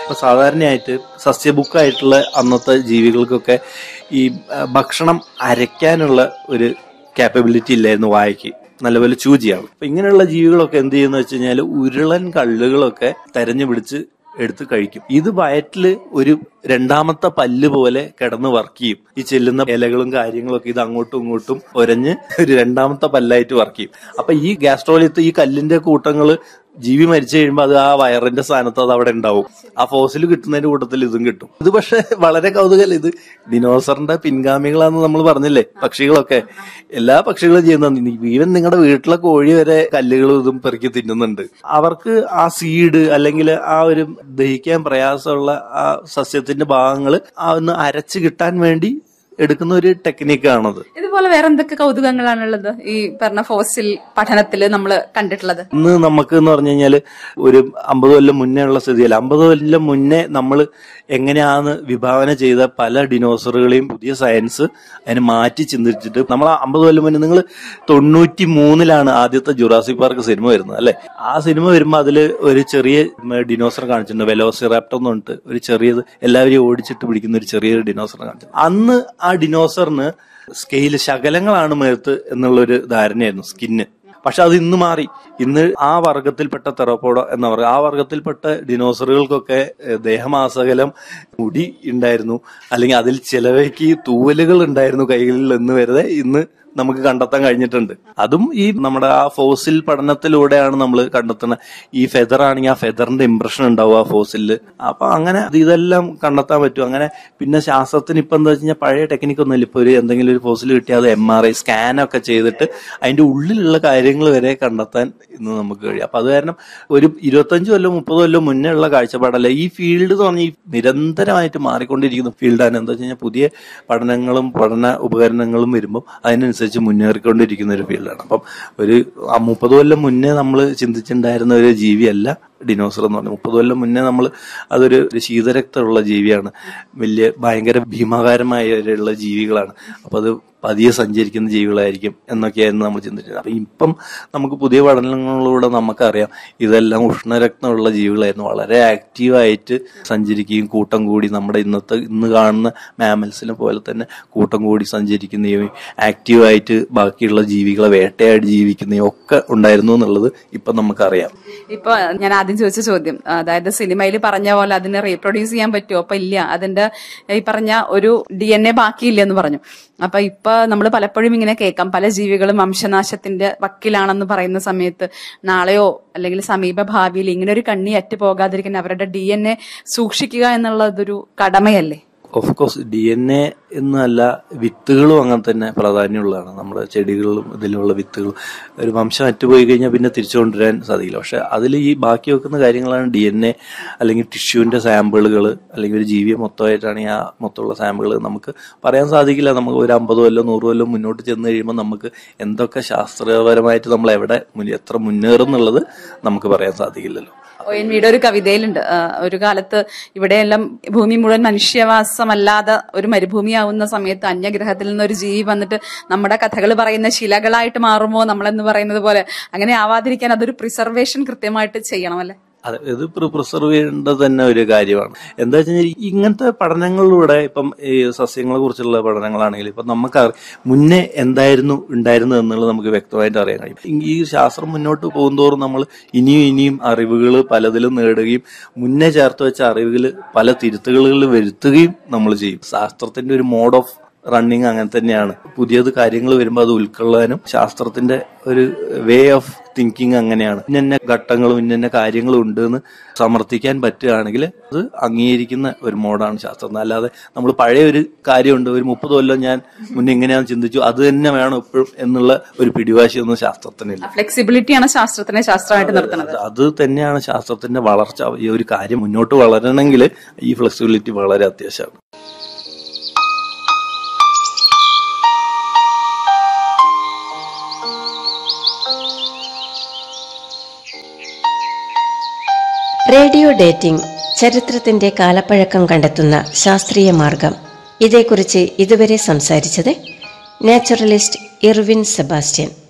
ഇപ്പൊ സാധാരണയായിട്ട് സസ്യബുക്കായിട്ടുള്ള അന്നത്തെ ജീവികൾക്കൊക്കെ ഈ ആ, ഭക്ഷണം അരയ്ക്കാനുള്ള ഒരു കാപ്പബിലിറ്റി ഇല്ലായിരുന്നു വായക്ക് നല്ലപോലെ ചൂ ചെയ്യാവും അപ്പൊ ഇങ്ങനെയുള്ള ജീവികളൊക്കെ എന്ത് ചെയ്യുന്ന വെച്ച് കഴിഞ്ഞാൽ ഉരുളൻ കള്ളുകളൊക്കെ തെരഞ്ഞു പിടിച്ച് എടുത്ത് കഴിക്കും ഇത് വയറ്റില് ഒരു രണ്ടാമത്തെ പല്ല് പോലെ കിടന്ന് വർക്ക് ചെയ്യും ഈ ചെല്ലുന്ന ഇലകളും കാര്യങ്ങളും ഒക്കെ ഇത് അങ്ങോട്ടും ഇങ്ങോട്ടും ഒരഞ്ഞ് ഒരു രണ്ടാമത്തെ പല്ലായിട്ട് വർക്ക് ചെയ്യും അപ്പൊ ഈ ഗ്യാസ്ട്രോളിയത്ത് ഈ കല്ലിന്റെ കൂട്ടങ്ങള് ജീവി മരിച്ചു കഴിയുമ്പോൾ അത് ആ വയറിന്റെ സ്ഥാനത്ത് അത് അവിടെ ഉണ്ടാവും ആ ഫോസിൽ കിട്ടുന്നതിന്റെ കൂട്ടത്തിൽ ഇതും കിട്ടും ഇത് പക്ഷെ വളരെ കൗതുകല്ല ഇത് ദിനോസറിന്റെ പിൻഗാമികളാന്ന് നമ്മൾ പറഞ്ഞില്ലേ പക്ഷികളൊക്കെ എല്ലാ പക്ഷികളും ചെയ്യുന്ന ഈവൻ നിങ്ങളുടെ വീട്ടിലെ കോഴി വരെ കല്ലുകളും ഇതും പെറുക്കി തിന്നുന്നുണ്ട് അവർക്ക് ആ സീഡ് അല്ലെങ്കിൽ ആ ഒരു ദഹിക്കാൻ പ്രയാസമുള്ള ആ സസ്യത്തിന്റെ ഭാഗങ്ങൾ ആ ഒന്ന് അരച്ച് കിട്ടാൻ വേണ്ടി എടുക്കുന്ന ഒരു ടെക്നിക്കാണത് ഇതുപോലെ വേറെ എന്തൊക്കെ കൗതുകങ്ങളാണുള്ളത് ഈ പറഞ്ഞ ഫോസിൽ പഠനത്തിൽ നമ്മൾ കണ്ടിട്ടുള്ളത് ഇന്ന് നമുക്ക് എന്ന് പറഞ്ഞു കഴിഞ്ഞാല് ഒരു അമ്പത് കൊല്ലം മുന്നേ ഉള്ള സ്ഥിതിയല്ല അമ്പത് കൊല്ലം മുന്നേ നമ്മൾ എങ്ങനെയാണ് വിഭാവന ചെയ്ത പല ഡിനോസറുകളെയും പുതിയ സയൻസ് അതിനെ മാറ്റി ചിന്തിച്ചിട്ട് നമ്മൾ അമ്പത് കൊല്ലം മുന്നേ നിങ്ങൾ തൊണ്ണൂറ്റി മൂന്നിലാണ് ആദ്യത്തെ ജുറാസിക് പാർക്ക് സിനിമ വരുന്നത് അല്ലെ ആ സിനിമ വരുമ്പോൾ അതിൽ ഒരു ചെറിയ ഡിനോസർ കാണിച്ചിട്ടുണ്ട് വെലോസിറാപ്റ്റർ എന്ന് പറഞ്ഞിട്ട് ഒരു ചെറിയത് എല്ലാവരെയും ഓടിച്ചിട്ട് പിടിക്കുന്ന ഒരു ചെറിയൊരു ഡിനോസർ കാണിച്ചിട്ടുണ്ട് അന്ന് ആ ഡിനോസറിന് സ്കെയിൽ ശകലങ്ങളാണ് മേർത്ത് എന്നുള്ളൊരു ധാരണയായിരുന്നു സ്കിന്ന് പക്ഷെ അത് ഇന്ന് മാറി ഇന്ന് ആ വർഗത്തിൽപ്പെട്ട തെറപ്പോഡ എന്ന പറയുക ആ വർഗത്തിൽപ്പെട്ട ഡിനോസറുകൾക്കൊക്കെ ഏഹ്, ദേഹമാസകലം മുടി ഉണ്ടായിരുന്നു അല്ലെങ്കിൽ അതിൽ ചിലവയ്ക്ക് തൂവലുകൾ ഉണ്ടായിരുന്നു കൈകളിൽ എന്ന് വരെ ഇന്ന് നമുക്ക് കണ്ടെത്താൻ കഴിഞ്ഞിട്ടുണ്ട് അതും ഈ നമ്മുടെ ആ ഫോസിൽ പഠനത്തിലൂടെയാണ് നമ്മൾ കണ്ടെത്തുന്നത് ഈ ഫെദർ ആണെങ്കിൽ ആ ഫെദറിന്റെ ഇംപ്രഷൻ ഉണ്ടാവും ആ ഫോസിലില് അപ്പൊ അങ്ങനെ അത് ഇതെല്ലാം കണ്ടെത്താൻ പറ്റും അങ്ങനെ പിന്നെ ശാസ്ത്രത്തിന് ഇപ്പൊ എന്താ വെച്ച് കഴിഞ്ഞാൽ പഴയ ടെക്നിക്ക് ഒന്നുമില്ല ഇപ്പൊ ഒരു എന്തെങ്കിലും ഒരു ഫോസിൽ കിട്ടിയാൽ അത് എം ആർ ഐ സ്കാൻ ഒക്കെ ചെയ്തിട്ട് അതിന്റെ ഉള്ളിലുള്ള കാര്യങ്ങൾ വരെ കണ്ടെത്താൻ ഇന്ന് നമുക്ക് കഴിയും അപ്പൊ അത് കാരണം ഒരു ഇരുപത്തഞ്ച് കൊല്ലം മുപ്പത് കൊല്ലം മുന്നേ ഉള്ള കാഴ്ചപ്പാടല്ല ഈ ഫീൽഡ് എന്ന് പറഞ്ഞാൽ ഈ നിരന്തരമായിട്ട് മാറിക്കൊണ്ടിരിക്കുന്ന ഫീൽഡാണ് എന്താ വെച്ച് കഴിഞ്ഞാൽ പുതിയ പഠനങ്ങളും പഠന ഉപകരണങ്ങളും വരുമ്പോൾ അതിനനുസരിച്ച് മുന്നേറിക്കൊണ്ടിരിക്കുന്ന ഒരു ഫീൽഡാണ് അപ്പം ഒരു ആ മുപ്പത് കൊല്ലം മുന്നേ നമ്മൾ ചിന്തിച്ചിട്ടുണ്ടായിരുന്ന ഒരു ജീവിയല്ല ഡിനോസർ എന്ന് പറഞ്ഞാൽ മുപ്പത് കൊല്ലം മുന്നേ നമ്മൾ അതൊരു ഒരു ശീതരക്തമുള്ള ജീവിയാണ് വലിയ ഭയങ്കര ഭീമാകാരമായുള്ള ജീവികളാണ് അപ്പൊ അത് പതിയെ സഞ്ചരിക്കുന്ന ജീവികളായിരിക്കും എന്നൊക്കെയായിരുന്നു നമ്മൾ ചിന്തിച്ചത് അപ്പൊ ഇപ്പം നമുക്ക് പുതിയ പഠനങ്ങളിലൂടെ നമുക്കറിയാം ഇതെല്ലാം ഉഷ്ണരക്തമുള്ള ജീവികളായിരുന്നു വളരെ ആക്റ്റീവായിട്ട് സഞ്ചരിക്കുകയും കൂട്ടം കൂടി നമ്മുടെ ഇന്നത്തെ ഇന്ന് കാണുന്ന മാമൽസിനെ പോലെ തന്നെ കൂട്ടം കൂടി സഞ്ചരിക്കുന്നതും ആക്റ്റീവായിട്ട് ബാക്കിയുള്ള ജീവികളെ വേട്ടയാടി ജീവിക്കുന്നതും ഒക്കെ ഉണ്ടായിരുന്നു എന്നുള്ളത് ഇപ്പം നമുക്കറിയാം ഇപ്പൊ ഞാൻ ആദ്യം ചോദിച്ച ചോദ്യം അതായത് സിനിമയിൽ പറഞ്ഞ പോലെ അതിനെ റീപ്രൊഡ്യൂസ് ചെയ്യാൻ പറ്റുമോ അപ്പൊ ഇല്ല അതിന്റെ ഈ പറഞ്ഞ ഒരു ഡി എൻ എ ബാക്കിയില്ല എന്ന് പറഞ്ഞു അപ്പൊ ഇപ്പൊ നമ്മൾ പലപ്പോഴും ഇങ്ങനെ കേൾക്കാം പല ജീവികളും വംശനാശത്തിന്റെ വക്കിലാണെന്ന് പറയുന്ന സമയത്ത് നാളെയോ അല്ലെങ്കിൽ സമീപ ഭാവിയിൽ ഇങ്ങനെ ഒരു കണ്ണി അറ്റു പോകാതിരിക്കാൻ അവരുടെ ഡി എൻ എ സൂക്ഷിക്കുക എന്നുള്ളതൊരു കടമയല്ലേ of course D N A എന്നല്ല വിത്തുകളും അങ്ങനെ തന്നെ പ്രാധാന്യമുള്ളതാണ് നമ്മുടെ ചെടികളിലും ഇതിലുള്ള വിത്തുകളും ഒരു വംശം അറ്റുപോയി കഴിഞ്ഞാൽ പിന്നെ തിരിച്ചു കൊണ്ടുവരാൻ സാധിക്കില്ല പക്ഷെ അതിൽ ഈ ബാക്കി വെക്കുന്ന കാര്യങ്ങളാണ് ഡി എൻ എ അല്ലെങ്കിൽ ടിഷ്യൂവിന്റെ സാമ്പിളുകൾ അല്ലെങ്കിൽ ഒരു ജീവിയെ മൊത്തമായിട്ടാണെങ്കിൽ ആ മൊത്തമുള്ള സാമ്പിളുകൾ നമുക്ക് പറയാൻ സാധിക്കില്ല നമുക്ക് ഒരു അമ്പത് കൊല്ലം നൂറ് കൊല്ലം മുന്നോട്ട് ചെന്ന് കഴിയുമ്പോൾ നമുക്ക് എന്തൊക്കെ ശാസ്ത്രപരമായിട്ട് നമ്മൾ എവിടെ മുൻ- എത്ര മുന്നേറും എന്നുള്ളത് നമുക്ക് പറയാൻ സാധിക്കില്ലല്ലോ ഒ എൻ വിയുടെ ഒരു കവിതയിലുണ്ട് ആ, ഒരു കാലത്ത് ഇവിടെയെല്ലാം ഭൂമി മുഴുവൻ മനുഷ്യവാസമല്ലാതെ ഒരു മരുഭൂമിയാവുന്ന സമയത്ത് അന്യഗ്രഹത്തിൽ നിന്ന് ഒരു ജീവി വന്നിട്ട് നമ്മുടെ കഥകൾ പറയുന്ന ശിലകളായിട്ട് മാറുമോ നമ്മളെന്ന് പറയുന്നത് പോലെ അങ്ങനെ ആവാതിരിക്കാൻ അതൊരു പ്രിസർവേഷൻ കൃത്യമായിട്ട് ചെയ്യണം അല്ലെ അതെ ഇത് പ്രിസർവ് ചെയ്യേണ്ടത് തന്നെ ഒരു കാര്യമാണ് എന്താ വെച്ച് കഴിഞ്ഞാൽ ഇങ്ങനത്തെ പഠനങ്ങളിലൂടെ ഇപ്പം ഈ സസ്യങ്ങളെ കുറിച്ചുള്ള പഠനങ്ങളാണെങ്കിൽ ഇപ്പം നമുക്ക് അറി- മുന്നേ എന്തായിരുന്നു ഉണ്ടായിരുന്നത് എന്നുള്ളത് നമുക്ക് വ്യക്തമായിട്ട് അറിയാൻ കഴിയും ഈ ശാസ്ത്രം മുന്നോട്ട് പോകുന്തോറും നമ്മൾ ഇനിയും ഇനിയും അറിവുകൾ പലതിലും നേടുകയും മുന്നേ ചേർത്ത് വെച്ച അറിവുകൾ പല തിരുത്തുകളിൽ വരുത്തുകയും നമ്മൾ ചെയ്യും ശാസ്ത്രത്തിന്റെ ഒരു മോഡ് ഓഫ് റണ്ണിങ് അങ്ങനെ തന്നെയാണ് പുതിയത് കാര്യങ്ങൾ വരുമ്പോൾ അത് ഉൾക്കൊള്ളാനും ശാസ്ത്രത്തിന്റെ ഒരു വേ ഓഫ് തിങ്കിങ് അങ്ങനെയാണ് ഇന്ന ഘട്ടങ്ങളും ഇന്ന കാര്യങ്ങളും ഉണ്ട് എന്ന് സമർത്ഥിക്കാൻ പറ്റുകയാണെങ്കിൽ അത് അംഗീകരിക്കുന്ന ഒരു മോഡാണ് ശാസ്ത്രം അല്ലാതെ നമ്മൾ പഴയ ഒരു കാര്യമുണ്ട് ഒരു മുപ്പത് കൊല്ലം ഞാൻ മുന്നേ ഇങ്ങനെയാണ് ചിന്തിച്ചു അത് തന്നെ വേണം എപ്പോഴും എന്നുള്ള ഒരു പിടിവാശിയൊന്നും ശാസ്ത്രത്തിനില്ല ഫ്ലെക്സിബിലിറ്റിയാണ് ശാസ്ത്രത്തിനെ ശാസ്ത്രമായിട്ട് നിർത്തുന്നത് അത് അത് തന്നെയാണ് ശാസ്ത്രത്തിന്റെ വളർച്ച ഈ ഒരു കാര്യം മുന്നോട്ട് വളരണമെങ്കിൽ ഈ ഫ്ലെക്സിബിലിറ്റി വളരെ അത്യാവശ്യമാണ് റേഡിയോ ഡേറ്റിംഗ് ചരിത്രത്തിന്റെ കാലപ്പഴക്കം കണ്ടെത്തുന്ന ശാസ്ത്രീയ മാർഗം ഇതേക്കുറിച്ച് ഇതുവരെ സംസാരിച്ചത് നാച്ചുറലിസ്റ്റ് ഇർവിൻ സെബാസ്റ്റ്യൻ